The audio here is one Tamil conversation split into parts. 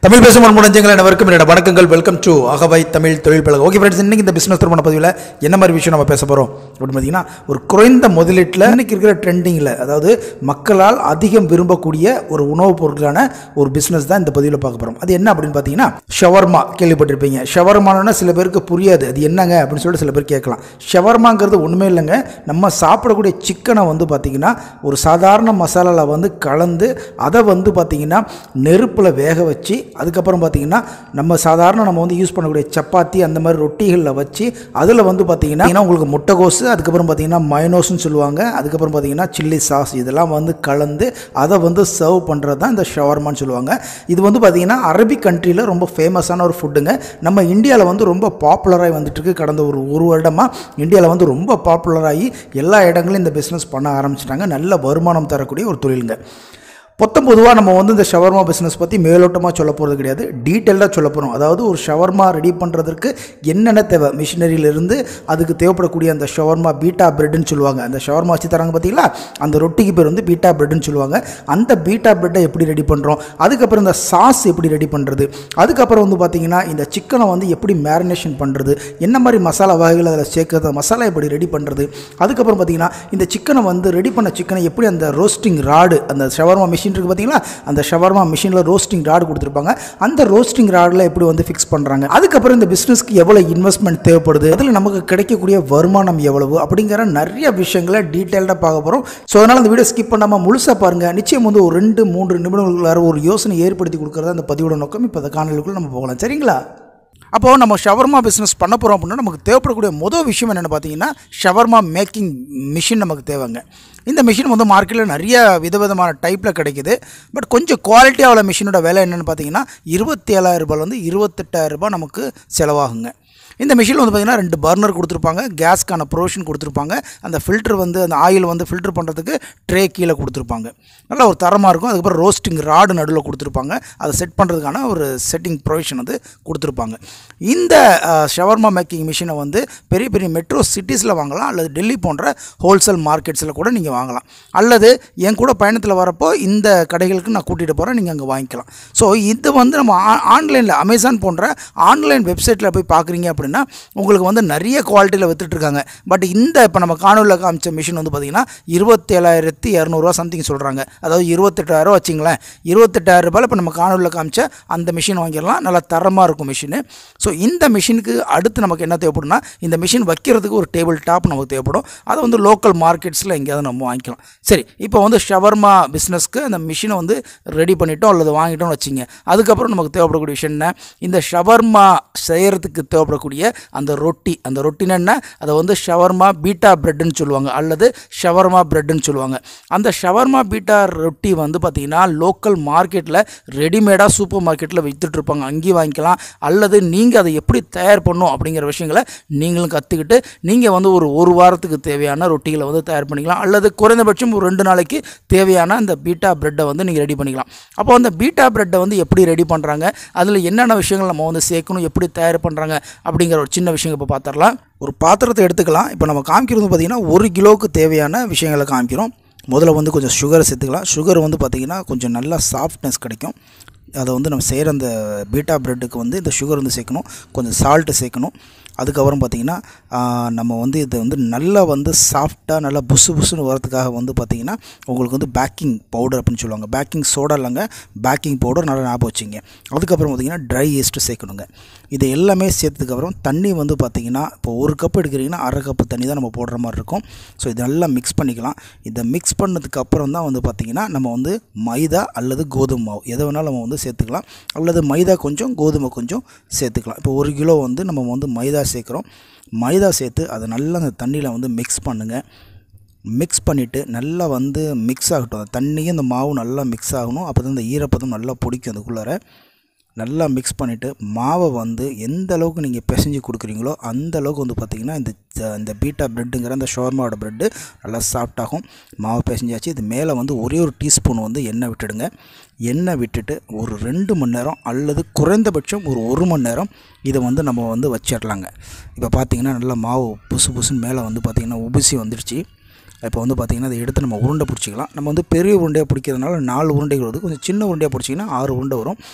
தமிழ் பேசும் முன்முடஞ்சங்கள் அனைவருக்கும் என்னோட வணக்கங்கள் வெல்கம் டு அகவை தமிழ் தொழில் பழகம் ஓகே ஃப்ரெண்ட்ஸ் இன்னைக்கு இந்த பிஸ்னஸ் திருமண பதிவில் என்ன மாதிரி விஷயம் நம்ம பேச போகிறோம் அப்படின்னு பார்த்தீங்கன்னா ஒரு குறைந்த முதலீட்டில் இன்னைக்கு இருக்கிற ட்ரெண்டிங்கில் அதாவது மக்களால் அதிகம் விரும்பக்கூடிய ஒரு உணவுப் பொருட்களான ஒரு பிஸ்னஸ் தான் இந்த பதிவில் பார்க்க போகிறோம் அது என்ன அப்படின்னு பார்த்தீங்கன்னா ஷவர்மா கேள்விப்பட்டிருப்பீங்க ஷவர்மானா சில பேருக்கு புரியாது அது என்னங்க அப்படின்னு சொல்லிட்டு சில பேர் கேட்கலாம் ஷவர்மாங்கிறது ஒன்றுமே இல்லைங்க நம்ம சாப்பிடக்கூடிய சிக்கனை வந்து பார்த்திங்கன்னா ஒரு சாதாரண மசாலாவில் வந்து கலந்து அதை வந்து பார்த்திங்கன்னா நெருப்பில் வேக வச்சு அதுக்கப்புறம் பார்த்திங்கன்னா நம்ம சாதாரண நம்ம வந்து யூஸ் பண்ணக்கூடிய சப்பாத்தி அந்த மாதிரி ரொட்டிகளில் வச்சு அதில் வந்து பார்த்திங்கன்னா உங்களுக்கு முட்டைகோசு அதுக்கப்புறம் பார்த்திங்கன்னா மயனோஸ்னு சொல்லுவாங்க அதுக்கப்புறம் பார்த்திங்கன்னா சில்லி சாஸ் இதெல்லாம் வந்து கலந்து அதை வந்து சர்வ் பண்ணுறது தான் இந்த ஷவர்மான்னு சொல்லுவாங்க இது வந்து பார்த்திங்கன்னா அரபிக் கண்ட்ரியில் ரொம்ப ஃபேமஸான ஒரு ஃபுட்டுங்க நம்ம இந்தியாவில் வந்து ரொம்ப பாப்புலராகி வந்துட்டு இருக்கு கடந்த ஒரு ஒரு வருடமாக இந்தியாவில் வந்து ரொம்ப பாப்புலராகி எல்லா இடங்களும் இந்த பிஸ்னஸ் பண்ண ஆரம்பிச்சிட்டாங்க நல்ல வருமானம் தரக்கூடிய ஒரு தொழிலுங்க மொத்தம் பொதுவாக நம்ம வந்து இந்த ஷவர்மா பிஸ்னஸ் பற்றி மேலோட்டமாக சொல்ல போகிறது கிடையாது டீட்டெயிலாக சொல்ல போகிறோம் அதாவது ஒரு ஷவர்மா ரெடி பண்ணுறதுக்கு என்னென்ன தேவை மிஷினரியிலிருந்து அதுக்கு தேவைப்படக்கூடிய அந்த ஷவர்மா பீட்டா பிரெட்னு சொல்லுவாங்க அந்த ஷவர்மா வச்சு தராங்க பார்த்தீங்களா அந்த ரொட்டிக்கு பேர் வந்து பீட்டா பிரெட்னு சொல்லுவாங்க அந்த பீட்டா பிரெட்டை எப்படி ரெடி பண்ணுறோம் அதுக்கப்புறம் இந்த சாஸ் எப்படி ரெடி பண்ணுறது அதுக்கப்புறம் வந்து பார்த்திங்கன்னா இந்த சிக்கனை வந்து எப்படி மேரினேஷன் பண்ணுறது என்ன மாதிரி மசாலா வகைகள் அதில் சேர்க்கறது மசாலா எப்படி ரெடி பண்ணுறது அதுக்கப்புறம் பார்த்திங்கன்னா இந்த சிக்கனை வந்து ரெடி பண்ண சிக்கனை எப்படி அந்த ரோஸ்டிங் ராடு அந்த ஷவர்மா மிஷின் இருக்குது பார்த்தீங்களா அந்த ஷவர்மா மிஷினில் ரோஸ்டிங் ராடு கொடுத்துருப்பாங்க அந்த ரோஸ்டிங் ராடில் எப்படி வந்து ஃபிக்ஸ் பண்ணுறாங்க அதுக்கப்புறம் இந்த பிஸ்னஸ்க்கு எவ்வளோ இன்வெஸ்ட்மெண்ட் தேவைப்படுது அதில் நமக்கு கிடைக்கக்கூடிய வருமானம் எவ்வளவு அப்படிங்கிற நிறைய விஷயங்களை டீட்டெயில்டாக பார்க்க போகிறோம் ஸோ அதனால் அந்த வீடியோ ஸ்கிப் பண்ணாமல் முழுசாக பாருங்கள் நிச்சயம் வந்து ஒரு ரெண்டு மூன்று நிமிடங்களுக்குள்ளார ஒரு யோசனை ஏற்படுத்தி கொடுக்குறது அந்த பதிவோட நோக்கம் இப்போ அந்த காணொலிக்குள்ள நம்ம போகலாம் சரிங்களா அப்போது நம்ம ஷவர்மா பிஸ்னஸ் பண்ண போகிறோம் அப்படின்னா நமக்கு தேவைப்படக்கூடிய முதல் விஷயம் என்னென்னு பார்த்தீங்கன்னா ஷவர்மா மேக்கிங் மிஷின் நமக்கு தேவைங்க இந்த மிஷின் வந்து மார்க்கெட்டில் நிறைய விதவிதமான டைப்பில் கிடைக்குது பட் கொஞ்சம் குவாலிட்டியாக உள்ள மிஷினோட விலை என்னென்னு பார்த்தீங்கன்னா இருபத்தி ஏழாயிரம் ரூபாயிலேருந்து இருபத்தெட்டாயிரம் ரூபாய் நமக்கு செலவாகுங்க இந்த மிஷினில் வந்து பார்த்திங்கன்னா ரெண்டு பர்னர் கொடுத்துருப்பாங்க கேஸ்க்கான ப்ரொவிஷன் கொடுத்துருப்பாங்க அந்த ஃபில்டர் வந்து அந்த ஆயில் வந்து ஃபில்டர் பண்ணுறதுக்கு ட்ரே கீழே கொடுத்துருப்பாங்க நல்ல ஒரு தரமாக இருக்கும் அதுக்கப்புறம் ரோஸ்டிங் ராடு நடுவில் கொடுத்துருப்பாங்க அதை செட் பண்ணுறதுக்கான ஒரு செட்டிங் ப்ரொவிஷன் வந்து கொடுத்துருப்பாங்க இந்த ஷவர்மா மேக்கிங் மிஷினை வந்து பெரிய பெரிய மெட்ரோ சிட்டிஸில் வாங்கலாம் அல்லது டெல்லி போன்ற ஹோல்சேல் மார்க்கெட்ஸில் கூட நீங்கள் வாங்கலாம் அல்லது என் கூட பயணத்தில் வரப்போ இந்த கடைகளுக்கு நான் கூட்டிகிட்டு போகிறேன் நீங்கள் அங்கே வாங்கிக்கலாம் ஸோ இது வந்து நம்ம ஆன்லைனில் அமேசான் போன்ற ஆன்லைன் வெப்சைட்டில் போய் பார்க்குறீங்க அப்படின்னா உங்களுக்கு வந்து நிறைய குவாலிட்டியில் விற்றுட்ருக்காங்க பட் இந்த இப்போ நம்ம காணொலியில் காமிச்ச மிஷின் வந்து பார்த்திங்கன்னா இருபத்தேழாயிரத்தி இரநூறுவா சம்திங் சொல்கிறாங்க அதாவது இருபத்தெட்டாயிரம் வச்சிங்களேன் இருபத்தெட்டாயிரம் ரூபாயில் இப்போ நம்ம காணொலியில் காமிச்ச அந்த மிஷின் வாங்கிடலாம் நல்லா தரமாக இருக்கும் மிஷினு ஸோ இந்த மிஷினுக்கு அடுத்து நமக்கு என்ன தேவைப்படும்னா இந்த மிஷின் வைக்கிறதுக்கு ஒரு டேபிள் டாப் நமக்கு தேவைப்படும் அதை வந்து லோக்கல் மார்க்கெட்ஸில் எங்கேயாவது நம்ம வாங்கிக்கலாம் சரி இப்போ வந்து ஷவர்மா பிஸ்னஸ்க்கு அந்த மிஷினை வந்து ரெடி பண்ணிட்டோம் அல்லது வாங்கிட்டோம்னு வச்சிங்க அதுக்கப்புறம் நமக்கு தேவைப்படக்கூடிய விஷயம் என்ன இந்த ஷவர்மா செய்கிறதுக்கு தேவைப்படக்கூடிய அந்த ரொட்டி அந்த ரொட்டினா என்ன அதை வந்து ஷவர்மா பீட்டா பிரெட்னு சொல்லுவாங்க அல்லது ஷவர்மா பிரெட்னு சொல்லுவாங்க அந்த ஷவர்மா பீட்டா ரொட்டி வந்து பார்த்திங்கன்னா லோக்கல் மார்க்கெட்டில் ரெடிமேடாக சூப்பர் மார்க்கெட்டில் விற்றுட்ருப்பாங்க அங்கேயும் வாங்கிக்கலாம் அல்லது நீங்கள் அதை எப்படி தயார் பண்ணும் அப்படிங்கிற விஷயங்களை நீங்களும் கற்றுக்கிட்டு நீங்கள் வந்து ஒரு ஒரு வாரத்துக்கு தேவையான ரொட்டிகளை வந்து தயார் பண்ணிக்கலாம் அல்லது குறைந்தபட்சம் ஒரு ரெண்டு நாளைக்கு தேவையான அந்த பீட்டா பிரெட்டை வந்து நீங்கள் ரெடி பண்ணிக்கலாம் அப்போ அந்த பீட்டா பிரெட்டை வந்து எப்படி ரெடி பண்ணுறாங்க அதில் என்னென்ன விஷயங்கள் நம்ம வந்து சேர்க்கணும் எப்படி தயார் பண்ணுறாங்க அப்படிங்கிற ஒரு சின்ன விஷயம் இப்போ பார்த்துடலாம் ஒரு பாத்திரத்தை எடுத்துக்கலாம் இப்போ நம்ம காமிக்கிறது பார்த்திங்கன்னா ஒரு கிலோவுக்கு தேவையான விஷயங்களை காமிக்கிறோம் முதல்ல வந்து கொஞ்சம் சுகரை சேர்த்துக்கலாம் சுகர் வந்து பார்த்திங்கன்னா கொஞ்சம் நல்லா சாஃப்ட்னஸ் கிடைக்கும் அதை வந்து நம்ம செய்கிற அந்த பீட்டா ப்ரெட்டுக்கு வந்து இந்த சுகர் வந்து சேர்க்கணும் கொஞ்சம் சால்ட்டு சேர்க்கணும் அதுக்கப்புறம் பார்த்திங்கன்னா நம்ம வந்து இதை வந்து நல்லா வந்து சாஃப்டாக நல்லா புசு புசுன்னு வரதுக்காக வந்து பார்த்திங்கன்னா உங்களுக்கு வந்து பேக்கிங் பவுடர் அப்படின்னு சொல்லுவாங்க பேக்கிங் சோடா இல்லைங்க பேக்கிங் பவுடர் நல்லா ஞாபகம் வச்சுங்க அதுக்கப்புறம் பார்த்திங்கன்னா ட்ரை ஈஸ்ட்டு சேர்க்கணுங்க இது எல்லாமே சேர்த்ததுக்கப்புறம் தண்ணி வந்து பார்த்திங்கன்னா இப்போ ஒரு கப் எடுக்கிறீங்கன்னா அரை கப்பு தண்ணி தான் நம்ம போடுற மாதிரி இருக்கும் ஸோ இது நல்லா மிக்ஸ் பண்ணிக்கலாம் இதை மிக்ஸ் பண்ணதுக்கு அப்புறம் தான் வந்து பார்த்திங்கன்னா நம்ம வந்து மைதா அல்லது கோதுமை மாவு எதை வேணாலும் நம்ம வந்து சேர்த்துக்கலாம் அல்லது மைதா கொஞ்சம் கோதுமை கொஞ்சம் சேர்த்துக்கலாம் இப்போ ஒரு கிலோ வந்து நம்ம வந்து மைதா சேர்க்குறோம் மைதா சேர்த்து அதை நல்லா அந்த தண்ணியில் வந்து மிக்ஸ் பண்ணுங்கள் மிக்ஸ் பண்ணிவிட்டு நல்லா வந்து மிக்ஸ் ஆகட்டும் அந்த தண்ணியும் இந்த மாவு நல்லா மிக்ஸ் ஆகணும் அப்போ தான் இந்த ஈரப்பதம் நல்லா பிடிக்கும் அதுக்குள்ளார நல்லா மிக்ஸ் பண்ணிவிட்டு மாவை வந்து எந்த அளவுக்கு நீங்கள் பிசைஞ்சு கொடுக்குறீங்களோ அந்த அளவுக்கு வந்து பார்த்திங்கன்னா இந்த இந்த பீட்டா ப்ரெட்டுங்கிற அந்த ஷோர்மாவோட ப்ரெட்டு நல்லா சாஃப்டாகும் மாவு பிசைஞ்சாச்சு இது மேலே வந்து ஒரே ஒரு டீஸ்பூன் வந்து எண்ணெய் விட்டுடுங்க எண்ணெய் விட்டுட்டு ஒரு ரெண்டு மணி நேரம் அல்லது குறைந்தபட்சம் ஒரு ஒரு மணி நேரம் இதை வந்து நம்ம வந்து வச்சிடலாங்க இப்போ பார்த்திங்கன்னா நல்லா மாவு புசு புசுன்னு மேலே வந்து பார்த்திங்கன்னா உபிசி வந்துடுச்சு இப்போ வந்து பார்த்திங்கன்னா அதை எடுத்து நம்ம உருண்டை பிடிச்சிக்கலாம் நம்ம வந்து பெரிய உருண்டையாக பிடிக்கிறதுனால நாலு உருண்டைகள் வருது கொஞ்சம் சின்ன உருண்டையாக பிடிச்சிங்கன்னா ஆறு உருண்டை வரும்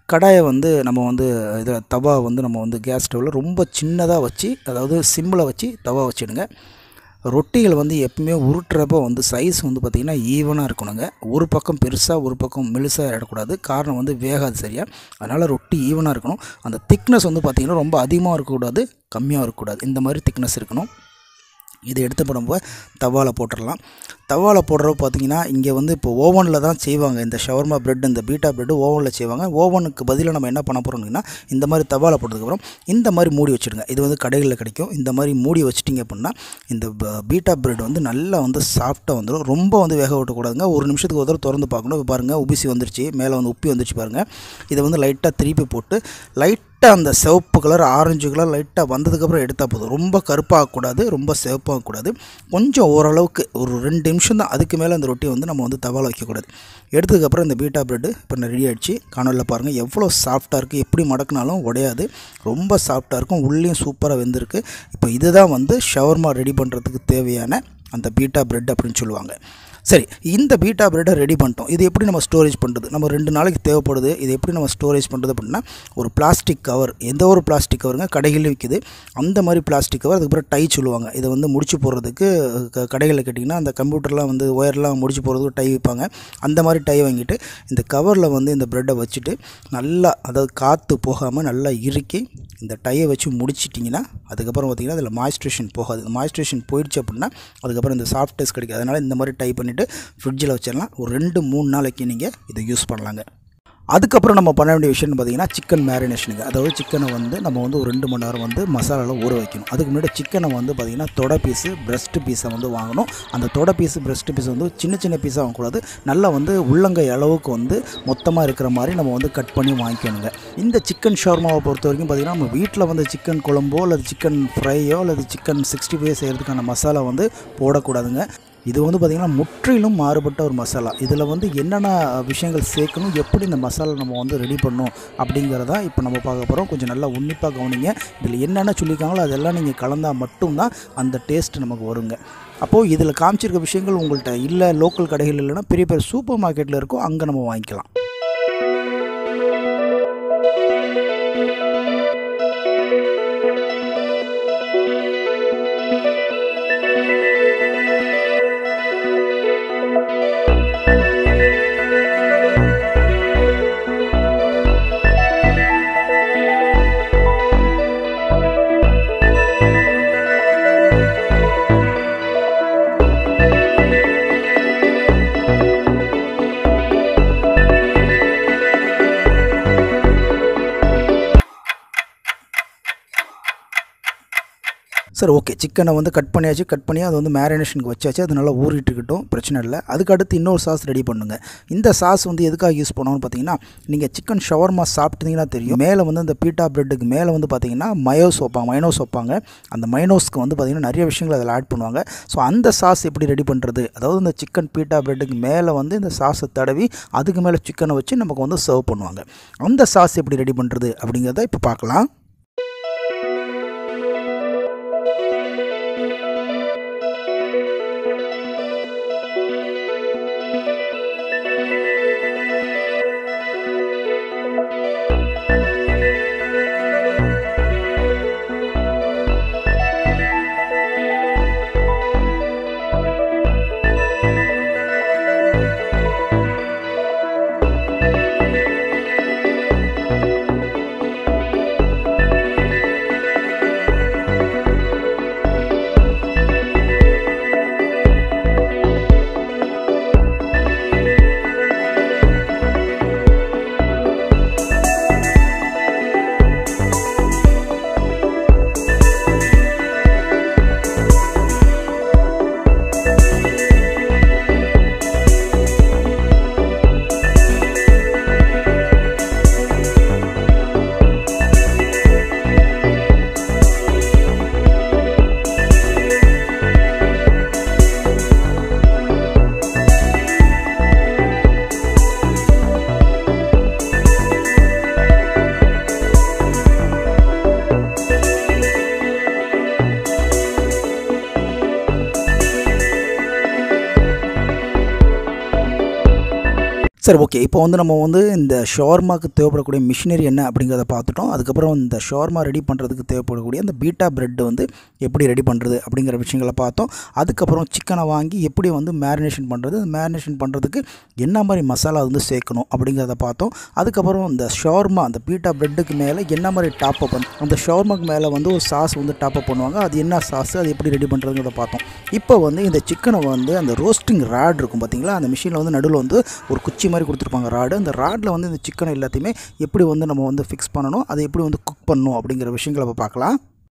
கடாயை வந்து நம்ம வந்து இதில் தவா வந்து நம்ம வந்து கேஸ் ஸ்டவ்வில் ரொம்ப சின்னதாக வச்சு அதாவது சிம்மில் வச்சு தவா வச்சிடுங்க ரொட்டிகள் வந்து எப்பவுமே உருட்டுறப்போ வந்து சைஸ் வந்து பார்த்திங்கன்னா ஈவனாக இருக்கணுங்க ஒரு பக்கம் பெருசாக ஒரு பக்கம் மெலுசாக இடக்கூடாது காரணம் வந்து வேகாது சரியாக அதனால் ரொட்டி ஈவனாக இருக்கணும் அந்த திக்னஸ் வந்து பார்த்திங்கன்னா ரொம்ப அதிகமாக இருக்கக்கூடாது கம்மியாக இருக்கக்கூடாது இந்த மாதிரி திக்னஸ் இருக்கணும் இதை எடுத்து இப்போ நம்ம தவாவில் போட்டுடலாம் தவாவில் போடுறப்ப பார்த்தீங்கன்னா இங்கே வந்து இப்போ ஓவனில் தான் செய்வாங்க இந்த ஷவர்மா பிரெட் இந்த பீட்டா பிரெட் ஓவனில் செய்வாங்க ஓவனுக்கு பதிலாக நம்ம என்ன பண்ண போகிறோம்னா இந்த மாதிரி தவாவில் போட்டதுக்கப்புறம் இந்த மாதிரி மூடி வச்சுடுங்க இது வந்து கடைகளில் கிடைக்கும் இந்த மாதிரி மூடி வச்சிட்டிங்க அப்படின்னா இந்த ப- பீட்டா பிரெட் வந்து நல்லா வந்து சாஃப்டாக வந்துடும் ரொம்ப வந்து வேக விட்டக்கூடாதுங்க ஒரு நிமிஷத்துக்கு ஒரு தடவை திறந்து பார்க்கணும் இப்போ பாருங்கள் உபிசி வந்துருச்சு மேலே வந்து உப்பி வந்துருச்சு பாருங்கள் இதை வந்து லைட்டாக திருப்பி போட்டு லைட்டாக அந்த சிவப்பு கலர் ஆரஞ்சு கலர் லைட்டாக வந்ததுக்கப்புறம் எடுத்தால் போதும் ரொம்ப கருப்பாகக்கூடாது ரொம்ப சிவப்பாகக்கூடாது கொஞ்சம் ஓரளவுக்கு ஒரு ரெண்டு நிமிஷம் தான் அதுக்கு மேலே அந்த ரொட்டியை வந்து நம்ம வந்து தவாவில் வைக்கக்கூடாது எடுத்ததுக்கப்புறம் இந்த பீட்டா பிரெட்டு இப்போ ரெடி ஆயிடுச்சு காணொலியில் பாருங்கள் எவ்வளோ சாஃப்டாக இருக்குது எப்படி மடக்குனாலும் உடையாது ரொம்ப சாஃப்டாக இருக்கும் உள்ளேயும் சூப்பராக வெந்திருக்கு இப்போ இதுதான் வந்து ஷவர்மா ரெடி பண்ணுறதுக்கு தேவையான அந்த பீட்டா பிரெட் அப்படின்னு சொல்லுவாங்க சரி இந்த பீட்டா பிரெட்டை ரெடி பண்ணிட்டோம் இது எப்படி நம்ம ஸ்டோரேஜ் பண்ணுறது நம்ம ரெண்டு நாளைக்கு தேவைப்படுது இது எப்படி நம்ம ஸ்டோரேஜ் பண்ணுறது அப்படின்னா ஒரு பிளாஸ்டிக் கவர் எந்த ஒரு பிளாஸ்டிக் கவருங்க கடைகளில் விற்கிது அந்த மாதிரி பிளாஸ்டிக் கவர் அதுக்கப்புறம் டை சொல்லுவாங்க இதை வந்து முடிச்சு போடுறதுக்கு க- கடைகளில் கேட்டிங்கன்னா அந்த கம்ப்யூட்டர்லாம் வந்து ஒயர்லாம் முடிச்சு போடுறதுக்கு டை வைப்பாங்க அந்த மாதிரி டை வாங்கிட்டு இந்த கவரில் வந்து இந்த ப்ரெட்டை வச்சுட்டு நல்லா அதாவது காற்று போகாமல் நல்லா இறுக்கி இந்த டையை வச்சு முடிச்சிட்டிங்கன்னா அதுக்கப்புறம் பார்த்திங்கன்னா அதில் மாய்ஸ்ட்ரேஷன் போகாது இந்த மாய்ஸ்ட்ரேஷன் போயிடுச்சு அப்படின்னா அதுக்கப்புறம் இந்த சாஃப்ட்னஸ் கிடைக்காது அதனால் இந்த மாதிரி டை பண்ணிவிட்டு ஃப்ரிட்ஜில் வச்சிடலாம் ஒரு ரெண்டு மூணு நாளைக்கு நீங்கள் இதை யூஸ் பண்ணலாங்க அதுக்கப்புறம் நம்ம பண்ண வேண்டிய விஷயம்னு பார்த்தீங்கன்னா சிக்கன் மேரினேஷனுக்கு அதாவது சிக்கனை வந்து நம்ம வந்து ஒரு ரெண்டு மணி நேரம் வந்து மசாலாவில் ஊற வைக்கணும் அதுக்கு முன்னாடி சிக்கனை வந்து பார்த்திங்கன்னா தொட பீஸு பிரஸ்ட் பீஸை வந்து வாங்கணும் அந்த தொட பீஸு பிரஸ்ட் பீஸ் வந்து சின்ன சின்ன பீஸாக வாங்கக்கூடாது நல்லா வந்து உள்ளங்கை அளவுக்கு வந்து மொத்தமாக இருக்கிற மாதிரி நம்ம வந்து கட் பண்ணி வாங்கிக்கணுங்க இந்த சிக்கன் ஷவர்மாவை பொறுத்த வரைக்கும் பார்த்திங்கன்னா நம்ம வீட்டில் வந்து சிக்கன் குழம்போ அல்லது சிக்கன் ஃப்ரையோ அல்லது சிக்கன் சிக்ஸ்டி ஃபைவ் செய்கிறதுக்கான மசாலா வந்து போடக்கூடாதுங்க இது வந்து பார்த்திங்கன்னா முற்றிலும் மாறுபட்ட ஒரு மசாலா இதில் வந்து என்னென்ன விஷயங்கள் சேர்க்கணும் எப்படி இந்த மசாலா நம்ம வந்து ரெடி பண்ணணும் அப்படிங்கிறத இப்போ நம்ம பார்க்க போகிறோம் கொஞ்சம் நல்லா உன்னிப்பாக கவனிங்க இதில் என்னென்ன சொல்லியிருக்காங்களோ அதெல்லாம் நீங்கள் கலந்தால் மட்டும்தான் அந்த டேஸ்ட் நமக்கு வருங்க அப்போது இதில் காமிச்சிருக்க விஷயங்கள் உங்கள்கிட்ட இல்லை லோக்கல் கடைகள் இல்லைன்னா பெரிய பெரிய சூப்பர் மார்க்கெட்டில் இருக்கும் அங்கே நம்ம வாங்கிக்கலாம் சரி ஓகே சிக்கனை வந்து கட் பண்ணியாச்சு கட் பண்ணி அதை வந்து மேரினேஷனுக்கு வச்சாச்சு அது நல்லா ஊறிட்டு இருக்கட்டும் பிரச்சனை இல்லை அதுக்கு அடுத்து இன்னொரு சாஸ் ரெடி பண்ணுங்க இந்த சாஸ் வந்து எதுக்காக யூஸ் பண்ணுவோம்னு பார்த்தீங்கன்னா நீங்கள் சிக்கன் ஷவர்மா சாப்பிட்டீங்கன்னா தெரியும் மேலே வந்து அந்த பீட்டா பிரெட்டுக்கு மேலே வந்து பார்த்தீங்கன்னா மயோஸ் வைப்பாங்க மைனோஸ் வைப்பாங்க அந்த மைனோஸ்க்கு வந்து பார்த்தீங்கன்னா நிறைய விஷயங்கள் அதில் ஆட் பண்ணுவாங்க ஸோ அந்த சாஸ் எப்படி ரெடி பண்ணுறது அதாவது இந்த சிக்கன் பீட்டா பிரெட்டுக்கு மேலே வந்து இந்த சாஸை தடவி அதுக்கு மேலே சிக்கனை வச்சு நமக்கு வந்து சர்வ் பண்ணுவாங்க அந்த சாஸ் எப்படி ரெடி பண்ணுறது அப்படிங்கிறத இப்போ பார்க்கலாம் சரி ஓகே இப்போ வந்து நம்ம வந்து இந்த ஷவர்மாக்கு தேவைப்படக்கூடிய மிஷினரி என்ன அப்படிங்கிறத பார்த்துட்டோம் அதுக்கப்புறம் இந்த ஷவர்மா ரெடி பண்ணுறதுக்கு தேவைப்படக்கூடிய அந்த பீட்டா பிரெட் வந்து எப்படி ரெடி பண்ணுறது அப்படிங்கிற விஷயங்களை பார்த்தோம் அதுக்கப்புறம் சிக்கனை வாங்கி எப்படி வந்து மேரினேஷன் பண்ணுறது அந்த மேரினேஷன் பண்ணுறதுக்கு என்ன மாதிரி மசாலா வந்து சேர்க்கணும் அப்படிங்கிறத பார்த்தோம் அதுக்கப்புறம் இந்த ஷவர்மா அந்த பீட்டா பிரெட்டுக்கு மேலே என்ன மாதிரி டாப் அப் அந்த ஷவர்மாக்கு மேலே வந்து ஒரு சாஸ் வந்து டாப் அப் பண்ணுவாங்க அது என்ன சாஸ் அது எப்படி ரெடி பண்ணுறதுங்கிறத பார்த்தோம் இப்போ வந்து இந்த சிக்கனை வந்து அந்த ரோஸ்டிங் ராட் இருக்கும் பார்த்தீங்களா அந்த மிஷினில் வந்து நடுவில் வந்து ஒரு குச்சி மாதிரி கொடுத்துருப்பாங்க ராடு அந்த ராடில் வந்து இந்த சிக்கன் எல்லாத்தையுமே எப்படி வந்து நம்ம வந்து ஃபிக்ஸ் பண்ணணும் அதை எப்படி வந்து குக் பண்ணணும் அப்படிங்கிற விஷயங்களை இப்போ பார்க்கலாம்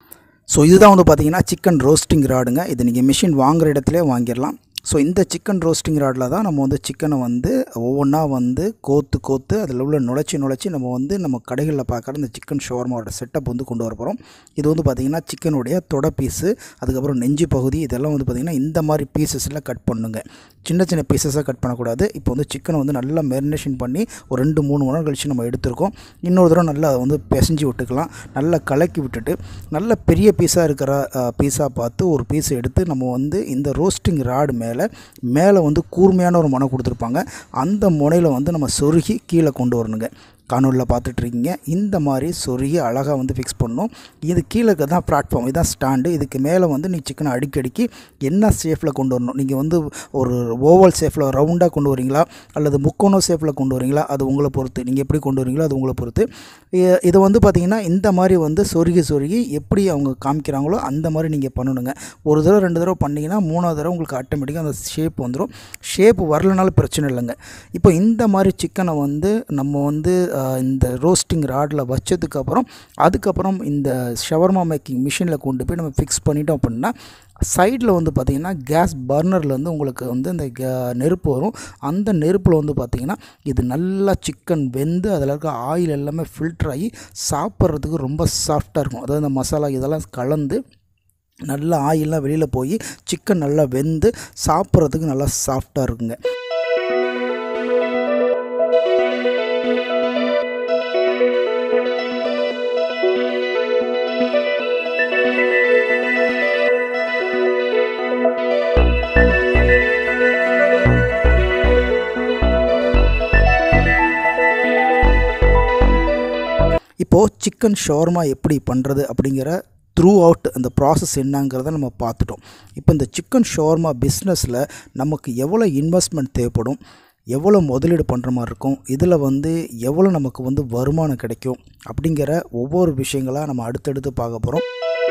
ஸோ இதுதான் வந்து பார்த்தீங்கன்னா சிக்கன் ரோஸ்டிங் ராடுங்க இது நீங்கள் மிஷின் வாங்குற இடத்துல வாங்கிடலாம் ஸோ இந்த சிக்கன் ரோஸ்டிங் ராடில் தான் நம்ம வந்து சிக்கனை வந்து ஒவ்வொன்றா வந்து கோத்து கோத்து அதில் உள்ள நுழைச்சி நுழைச்சி நம்ம வந்து நம்ம கடைகளில் பார்க்குற இந்த சிக்கன் ஷவர்மாவோட செட்டப் வந்து கொண்டு வர போகிறோம் இது வந்து பார்த்திங்கன்னா சிக்கனுடைய தொட பீஸு அதுக்கப்புறம் நெஞ்சு பகுதி இதெல்லாம் வந்து பார்த்திங்கன்னா இந்த மாதிரி பீசஸில் கட் பண்ணுங்க சின்ன சின்ன பீசஸாக கட் பண்ணக்கூடாது இப்போ வந்து சிக்கனை வந்து நல்லா மெரினேஷன் பண்ணி ஒரு ரெண்டு மூணு மணி நேரம் கழித்து நம்ம எடுத்திருக்கோம் இன்னொரு தடவை நல்லா அதை வந்து பிசைஞ்சு விட்டுக்கலாம் நல்லா கலக்கி விட்டுட்டு நல்ல பெரிய பீஸாக இருக்கிற பீஸாக பார்த்து ஒரு பீஸ் எடுத்து நம்ம வந்து இந்த ரோஸ்டிங் ராடு மேலே மேலே வந்து கூர்மையான ஒரு முனை கொடுத்துருப்பாங்க அந்த முனையில் வந்து நம்ம சொருகி கீழே கொண்டு வரணுங்க காணொலியில் பார்த்துட்ருக்கீங்க இந்த மாதிரி சொருகி அழகாக வந்து ஃபிக்ஸ் பண்ணணும் இது கீழே தான் பிளாட்ஃபார்ம் இதுதான் ஸ்டாண்டு இதுக்கு மேலே வந்து நீங்கள் சிக்கனை அடிக்கடிக்கு என்ன ஷேஃபில் கொண்டு வரணும் நீங்கள் வந்து ஒரு ஓவல் ஷேஃபில் ரவுண்டாக கொண்டு வரீங்களா அல்லது முக்கோண ஷேஃபில் கொண்டு வரீங்களா அது உங்களை பொறுத்து நீங்கள் எப்படி கொண்டு வரீங்களோ அது உங்களை பொறுத்து இ- இது வந்து பார்த்திங்கன்னா இந்த மாதிரி வந்து சொருகி சொருகி எப்படி அவங்க காமிக்கிறாங்களோ அந்த மாதிரி நீங்கள் பண்ணணுங்க ஒரு தடவை ரெண்டு தடவை பண்ணிங்கன்னா மூணாவது தடவை உங்களுக்கு ஆட்டோமேட்டிக்காக அந்த ஷேப் வந்துடும் ஷேப் வரலனாலும் பிரச்சனை இல்லைங்க இப்போ இந்த மாதிரி சிக்கனை வந்து நம்ம வந்து அஹ், இந்த ரோஸ்டிங் ராடில் வச்சதுக்கப்புறம் அதுக்கப்புறம் இந்த ஷவர்மா மேக்கிங் மிஷினில் கொண்டு போய் நம்ம ஃபிக்ஸ் பண்ணிட்டோம் அப்படின்னா சைடில் வந்து பார்த்திங்கன்னா கேஸ் பர்னர்லேருந்து உங்களுக்கு வந்து இந்த கே- நெருப்பு வரும் அந்த நெருப்பில் வந்து பார்த்திங்கன்னா இது நல்லா சிக்கன் வெந்து அதில் இருக்க ஆயில் எல்லாமே ஃபில்டர் ஆகி சாப்பிட்றதுக்கு ரொம்ப சாஃப்டாக இருக்கும் அதாவது இந்த மசாலா இதெல்லாம் கலந்து நல்லா ஆயிலெலாம் வெளியில் போய் சிக்கன் நல்லா வெந்து சாப்பிட்றதுக்கு நல்லா சாஃப்டாக இருக்குங்க இப்போது சிக்கன் ஷவர்மா எப்படி பண்ணுறது அப்படிங்கிற த்ரூ அவுட் அந்த ப்ராசஸ் என்னங்கிறத நம்ம பார்த்துட்டோம் இப்போ இந்த சிக்கன் ஷவர்மா பிஸ்னஸில் நமக்கு எவ்வளோ இன்வெஸ்ட்மெண்ட் தேவைப்படும் எவ்வளோ முதலீடு பண்ணுற மாதிரி இருக்கும் இதில் வந்து எவ்வளோ நமக்கு வந்து வருமானம் கிடைக்கும் அப்படிங்கிற ஒவ்வொரு விஷயங்களாக நம்ம அடுத்தடுத்து பார்க்க போகிறோம்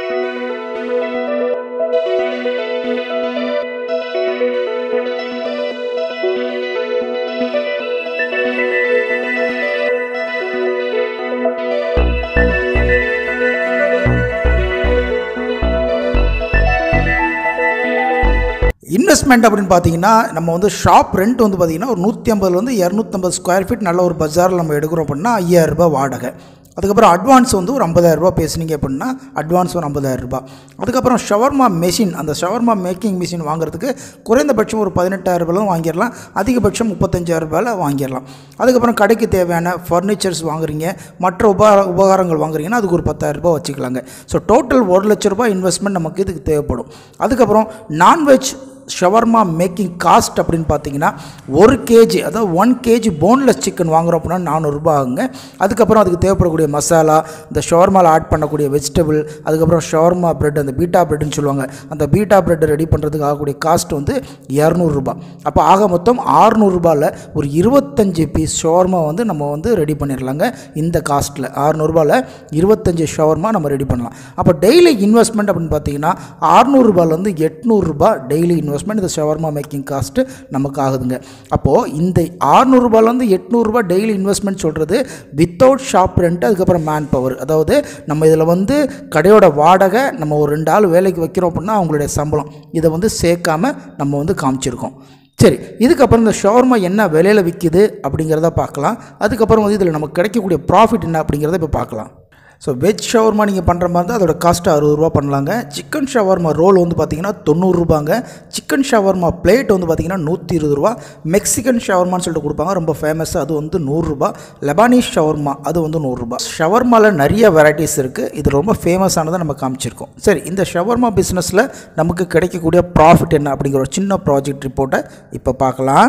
இன்வெஸ்ட்மெண்ட் அப்படின்னு பார்த்தீங்கன்னா நம்ம வந்து ஷாப் ரெண்ட் வந்து பார்த்தீங்கன்னா ஒரு நூற்றி ஐம்பதுலேருந்து இரநூத்தம்பது ஸ்கொயர் ஃபீட் நல்ல ஒரு பஜாரில் நம்ம எடுக்கிறோம் அப்படின்னா ஐயாயிரம் ரூபாய் வாடகை அதுக்கப்புறம் அட்வான்ஸ் வந்து ஒரு 50000 ரூபாய் பேசுனீங்க அப்படின்னா அட்வான்ஸ் ஒரு 50000 ரூபாய் அதுக்கப்புறம் ஷவர்மா மெஷின் அந்த ஷவர்மா மேக்கிங் மிஷின் வாங்குறதுக்கு குறைந்தபட்சம் ஒரு பதினெட்டாயிரம் ரூபாயும் வாங்கிடலாம் அதிகபட்சம் முப்பத்தஞ்சாயிரம் ரூபாயில் வாங்கிடலாம் அதுக்கப்புறம் கடைக்கு தேவையான ஃபர்னிச்சர்ஸ் வாங்குறீங்க மற்ற உபகார உபகாரங்கள் வாங்குறீங்கன்னா அதுக்கு ஒரு 10000 ரூபாய் வச்சுக்கலாங்க ஸோ டோட்டல் ஒரு லட்ச ரூபாய் இன்வெஸ்ட்மெண்ட் நமக்கு இதுக்கு தேவைப்படும் அதுக்கப்புறம் நான்வெஜ் ஷவர்மா மேக்கிங் காஸ்ட் அப்படின்னு பார்த்தீங்கன்னா ஒரு கேஜி அதாவது ஒன் கேஜி போன்லெஸ் சிக்கன் வாங்குறோம் அப்படின்னா நானூறுரூபா ஆகுங்க அதுக்கப்புறம் அதுக்கு தேவைப்படக்கூடிய மசாலா இந்த ஷவர்மாவில் ஆட் பண்ணக்கூடிய வெஜிடபிள் அதுக்கப்புறம் ஷவர்மா பிரெட் அந்த பீட்டா பிரெட்னு சொல்லுவாங்க அந்த பீட்டா பிரெட் ரெடி பண்ணுறதுக்கு ஆகக்கூடிய காஸ்ட் வந்து இரநூறுபா அப்போ ஆக மொத்தம் ஆறுநூறுபாவில் ஒரு இருபத்தஞ்சு பீஸ் ஷவர்மா வந்து நம்ம வந்து ரெடி பண்ணிடலாங்க இந்த காஸ்ட்டில் ஆறுநூறுபாவில் இருபத்தஞ்சு ஷவர்மா நம்ம ரெடி பண்ணலாம் அப்போ டெய்லி இன்வெஸ்ட்மெண்ட் அப்படின்னு பார்த்தீங்கன்னா ஆறுநூறுபாலேருந்து எட்நூறுரூபா டெய்லி இன்வெஸ்ட்மெண்ட் இந்த ஷவர்மா மேக்கிங் காஸ்ட்டு நமக்கு ஆகுதுங்க அப்போது இந்த ஆறுநூறுபாலேருந்து எட்நூறுரூபா டெய்லி இன்வெஸ்ட்மெண்ட் சொல்கிறது வித்தவுட் ஷாப் ரெண்ட் அதுக்கப்புறம் மேன் பவர் அதாவது நம்ம இதில் வந்து கடையோட வாடகை நம்ம ஒரு ரெண்டு ஆள் வேலைக்கு வைக்கிறோம் அப்படின்னா அவங்களுடைய சம்பளம் இதை வந்து சேர்க்காம நம்ம வந்து காமிச்சிருக்கோம் சரி இதுக்கப்புறம் இந்த ஷவர்மா என்ன விலையில் விற்கிது அப்படிங்கிறத பார்க்கலாம் அதுக்கப்புறம் வந்து இதில் நமக்கு கிடைக்கக்கூடிய ப்ராஃபிட் என்ன அப்படிங்கிறத இப்போ பார்க்கலாம் ஸோ வெஜ் ஷவர்மா நீங்கள் பண்ணுற மாதிரி தான் அதோட காஸ்ட்டு அறுபது ரூபா பண்ணலாங்க சிக்கன் ஷவர்மா ரோல் வந்து பார்த்தீங்கன்னா தொண்ணூறுரூபாங்க சிக்கன் ஷவர்மா பிளேட் வந்து பார்த்தீங்கன்னா நூற்றி இருபது ரூபா மெக்சிகன் ஷவர்மான்னு சொல்லிட்டு கொடுப்பாங்க ரொம்ப ஃபேமஸ் அது வந்து நூறுரூபா லெபானீஸ் ஷவர்மா அது வந்து நூறுரூபா ஷவர்மாவில் நிறைய வெரைட்டிஸ் இருக்குது இது ரொம்ப ஃபேமஸானதை நம்ம காமிச்சிருக்கோம் சரி இந்த ஷவர்மா பிஸ்னஸில் நமக்கு கிடைக்கக்கூடிய ப்ராஃபிட் என்ன அப்படிங்கிற ஒரு சின்ன ப்ராஜெக்ட் ரிப்போர்ட்டை இப்போ பார்க்கலாம்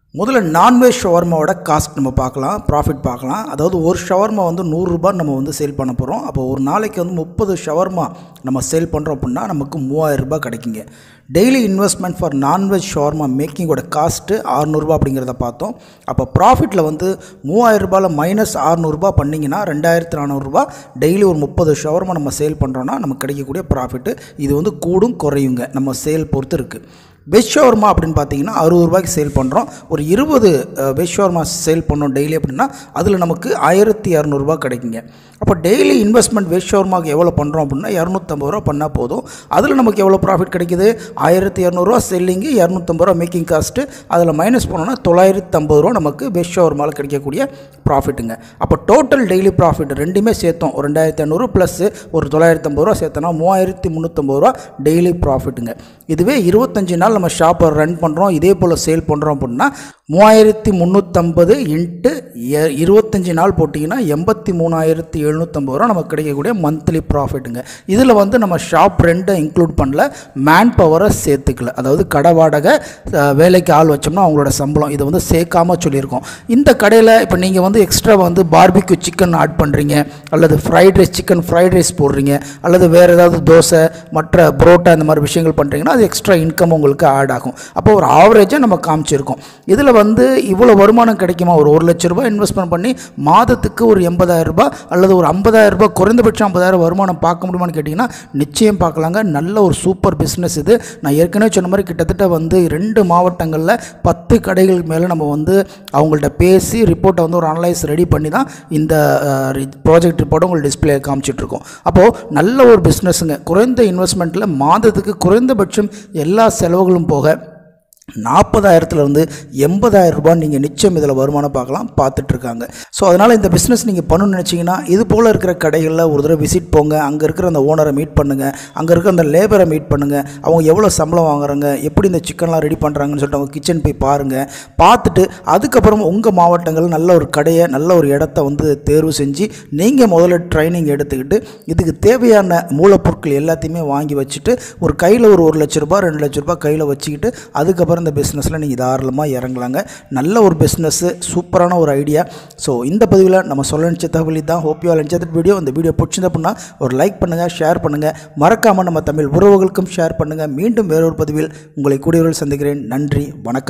முதல்ல நான்வெஜ் ஷவர்மாவோட காஸ்ட் நம்ம பார்க்கலாம் ப்ராஃபிட் பார்க்கலாம் அதாவது ஒரு ஷவர்மா வந்து நூறுரூபா நம்ம வந்து சேல் பண்ண போகிறோம் அப்போ ஒரு நாளைக்கு வந்து முப்பது ஷவர்மா நம்ம சேல் பண்ணுறோம் அப்படின்னா நமக்கு மூவாயிரம் ரூபாய் கிடைக்குங்க daily investment for non veg shawarma மேக்கிங்கோட காஸ்ட்டு அறநூறுபா அப்படிங்கிறத பார்த்தோம் அப்போ ப்ராஃபிட்டில் வந்து மூவாயிரம் ரூபாயில் மைனஸ் அறநூறுபா பண்ணிங்கன்னா ரெண்டாயிரத்தி நானூறுரூபா டெய்லி ஒரு முப்பது ஷவர்மா நம்ம சேல் பண்ணுறோன்னா நமக்கு கிடைக்கக்கூடிய ப்ராஃபிட்டு இது வந்து கூடும் குறையுங்க நம்ம சேல் பொறுத்து இருக்குது வெஜ் ஷவர்மா அப்படின்னு பார்த்தீங்கன்னா அறுபது ரூபாய்க்கு சேல் பண்ணுறோம் ஒரு இருபது வெஜ் ஷவர்மா சேல் பண்ணோம் டெய்லி அப்படின்னா அதில் நமக்கு ஆயிரத்தி இரநூறுபா கிடைக்குங்க அப்போ டெய்லி இன்வெஸ்ட்மெண்ட் வெஜ் ஷவர்மாக்கு எவ்வளோ பண்ணுறோம் அப்படின்னா இரநூத்தம்பது ரூபா பண்ணால் போதும் அதில் நமக்கு எவ்வளோ ப்ராஃபிட் கிடைக்குது ஆயிரத்தி இரநூறுவா செல்லிங்கு இரநூத்தம்பது ரூபா மேக்கிங் காஸ்ட்டு அதில் மைனஸ் பண்ணோன்னா தொள்ளாயிரத்தி ஐம்பது ரூபா நமக்கு வெஜ் ஷவர்மாவில் கிடைக்கக்கூடிய ப்ராஃபிட்டுங்க அப்போ டோட்டல் டெய்லி ப்ராஃபிட் ரெண்டுமே சேர்த்தோம் ஒரு ரெண்டாயிரத்தி ஐநூறு ப்ளஸ் ஒரு தொள்ளாயிரத்தி ஐம்பது ரூபா சேர்த்தோன்னா மூவாயிரத்தி முந்நூற்றம்பது ரூபா டெய்லி ப்ராஃபிட்டுங்க இதுவே இருபத்தஞ்சி நாள் நம்ம ஷாப்பை ரன் பண்ணுறோம் இதே போல் சேல் பண்ணுறோம் அப்படின்னா மூவாயிரத்தி முந்நூற்றம்பது இன்ட்டு இருபத்தஞ்சி நாள் போட்டிங்கன்னா எண்பத்தி மூணாயிரத்தி எழுநூற்றம்பது ரூபா நமக்கு கிடைக்கக்கூடிய மந்த்லி ப்ராஃபிட்டுங்க இதில் வந்து நம்ம ஷாப் ரெண்ட்டை இன்க்ளூட் பண்ணல மேன் பவரை சேர்த்துக்கல அதாவது கடை வாடகை அஹ், வேலைக்கு ஆள் வச்சோம்னா அவங்களோட சம்பளம் இதை வந்து சேர்க்காம சொல்லியிருக்கோம் இந்த கடையில் இப்போ நீங்கள் வந்து எக்ஸ்ட்ரா வந்து பார்பிக்யூ சிக்கன் ஆட் பண்ணுறீங்க அல்லது fried rice chicken fried rice போடுறீங்க அல்லது வேறு ஏதாவது தோசை மற்ற புரோட்டா இந்த மாதிரி விஷயங்கள் பண்ணுறீங்கன்னா அது எக்ஸ்ட்ரா இன்கம் உங்களுக்கு ஆட் ஆகும் அப்போ ஒரு ஆவரேஜாக நம்ம காமிச்சிருக்கோம் இதில் வந்து இவ்வளோ வருமானம் கிடைக்குமா ஒரு ஒரு லட்ச ரூபாய் இன்வெஸ்ட்மெண்ட் பண்ணி மாதத்துக்கு ஒரு எண்பதாயிரம் ரூபாய் அல்லது ஒரு ஐம்பதாயிரம் ரூபாய் குறைந்தபட்சம் ஐம்பதாயிரம் வருமானம் பார்க்க முடியுமான்னு கேட்டிங்கன்னா நிச்சயம் பார்க்கலாங்க நல்ல ஒரு சூப்பர் பிஸ்னஸ் இது நான் ஏற்கனவே சொன்ன மாதிரி கிட்டத்தட்ட வந்து ரெண்டு மாவட்டங்களில் பத்து கடைகளுக்கு மேலே நம்ம வந்து அவங்கள்ட்ட பேசி ரிப்போர்ட்டை வந்து ஒரு அனலைஸ் ரெடி பண்ணி தான் இந்த ப்ராஜெக்ட் ரிப்போர்ட்டை உங்களுக்கு டிஸ்பிளே காமிச்சிட்ருக்கோம் அப்போது நல்ல ஒரு பிஸ்னஸுங்க குறைந்த இன்வெஸ்ட்மெண்ட்டில் மாதத்துக்கு குறைந்தபட்சம் எல்லா செலவுகளும் போக நாற்பதாயிரத்துலேருந்து எண்பதாயிரம் ரூபாய் நீங்கள் நிச்சயம் இதில் வருமானம் பார்க்கலாம் பார்த்துட்ருக்காங்க ஸோ அதனால் இந்த பிஸ்னஸ் நீங்கள் பண்ணணும்னு நினச்சிங்கன்னா இது போல் இருக்கிற கடைகளில் ஒரு தடவை விசிட் போங்க அங்கே இருக்கிற அந்த ஓனரை மீட் பண்ணுங்கள் அங்கே இருக்கிற அந்த லேபரை மீட் பண்ணுங்கள் அவங்க எவ்வளோ சம்பளம் வாங்குறாங்க எப்படி இந்த சிக்கன்லாம் ரெடி பண்ணுறாங்கன்னு சொல்லிட்டு அவங்க கிச்சன் போய் பாருங்கள் பார்த்துட்டு அதுக்கப்புறம் உங்கள் மாவட்டங்கள் நல்ல ஒரு கடையை நல்ல ஒரு இடத்த வந்து தேர்வு செஞ்சு நீங்கள் முதல்ல ட்ரைனிங் எடுத்துக்கிட்டு இதுக்கு தேவையான மூலப்பொருட்கள் எல்லாத்தையுமே வாங்கி வச்சுட்டு ஒரு கையில் ஒரு ஒரு லட்ச ரூபாய் ரெண்டு லட்ச ரூபாய் கையில் வச்சுக்கிட்டு அதுக்கப்புறம் இந்த பிஸ்னஸில் நீங்கள் தாராளமாக இறங்கலாங்க நல்ல ஒரு பிஸ்னஸ்ஸு சூப்பரான ஒரு ஐடியா ஸோ இந்த பதிவில் நம்ம சொல்ல நினச்ச தகவல் தான் hope you all enjoy video இந்த வீடியோ பிடிச்சிருந்த அப்படின்னா ஒரு லைக் பண்ணுங்கள் ஷேர் பண்ணுங்கள் மறக்காமல் நம்ம தமிழ் உறவுகளுக்கும் ஷேர் பண்ணுங்கள் மீண்டும் வேறொரு பதிவில் உங்களை கூடியவர்கள் சந்திக்கிறேன் நன்றி வணக்கம்